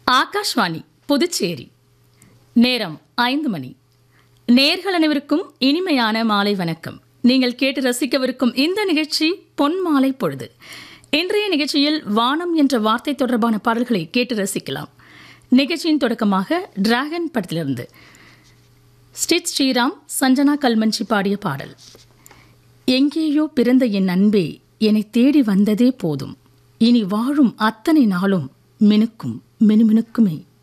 ஆகாஷ்வாணி புதுச்சேரி நேரம் ஐந்து மணி நேர்கள் அனைவருக்கும் இனிமையான மாலை வணக்கம் நீங்கள் கேட்டு ரசிக்கவிருக்கும் இந்த நிகழ்ச்சி பொன் மாலை பொழுது இன்றைய நிகழ்ச்சியில் வானம் என்ற வார்த்தை தொடர்பான பாடல்களை கேட்டு ரசிக்கலாம் நிகழ்ச்சியின் தொடக்கமாக டிராகன் படத்திலிருந்து ஸ்ரீத் ஸ்ரீராம் சஞ்சனா கல்மஞ்சி பாடிய பாடல் எங்கேயோ பிறந்த என் அன்பே என்னை தேடி வந்ததே போதும் இனி வாழும் அத்தனை நாளும் மினுக்கும் மினுமினுக்குமே